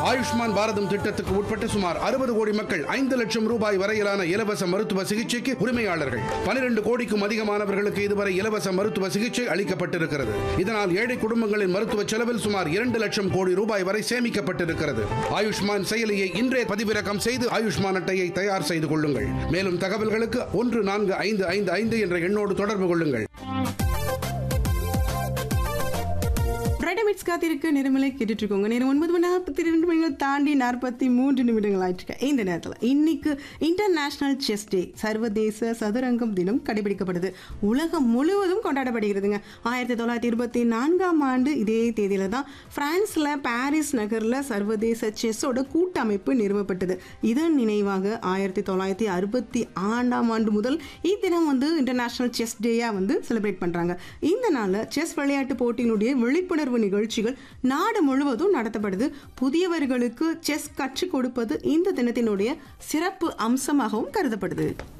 ஆயுஷ்மான் பாரதம் திட்டத்துக்கு உட்பட்ட சுமார் அறுபது கோடி மக்கள் ஐந்து லட்சம் ரூபாய் வரையிலான இலவச மருத்துவ சிகிச்சைக்கு உரிமையாளர்கள் பனிரெண்டு கோடிக்கும் அதிகமானவர்களுக்கு இதுவரை இலவச மருத்துவ சிகிச்சை அளிக்கப்பட்டிருக்கிறது இதனால் ஏழை குடும்பங்களின் மருத்துவ செலவில் சுமார் இரண்டு லட்சம் கோடி ரூபாய் வரை சேமிக்கப்பட்டிருக்கிறது ஆயுஷ்மான் செயலியை இன்றே பதிவிறக்கம் செய்து ஆயுஷ்மான் அட்டையை தயார் செய்து கொள்ளுங்கள் மேலும் தகவல்களுக்கு ஒன்று நான்கு ஐந்து ஐந்து ஐந்து என்ற எண்ணோடு தொடர்பு கொள்ளுங்கள் பிரைடமிட்ஸ் காத்திருக்கு நிறமலை கேட்டுட்டு இருக்கோங்க நேரம் ஒன்பது மணி நாற்பத்தி ரெண்டு மணிகள் தாண்டி நாற்பத்தி மூன்று நிமிடங்கள் ஆயிட்டு இந்த நேரத்தில் இன்னைக்கு இன்டர்நேஷனல் செஸ் டே சர்வதேச சதுரங்கம் தினம் கடைபிடிக்கப்படுது உலகம் முழுவதும் கொண்டாடப்படுகிறதுங்க ஆயிரத்தி தொள்ளாயிரத்தி இருபத்தி நான்காம் ஆண்டு இதே தேதியில தான் பிரான்ஸ்ல பாரிஸ் நகர்ல சர்வதேச செஸ்ஸோட கூட்டமைப்பு நிறுவப்பட்டது இதன் நினைவாக ஆயிரத்தி தொள்ளாயிரத்தி அறுபத்தி ஆண்டாம் ஆண்டு முதல் இத்தினம் வந்து இன்டர்நேஷனல் செஸ் டேயா வந்து செலிப்ரேட் பண்றாங்க இந்த நாள்ல செஸ் விளையாட்டு போட்டியினுடைய விழிப்புணர்வு நிகழ்ச்சிகள் நாடு முழுவதும் நடத்தப்படுது புதியவர்களுக்கு செஸ் கற்றுக் கொடுப்பது இந்த தினத்தினுடைய சிறப்பு அம்சமாகவும் கருதப்படுது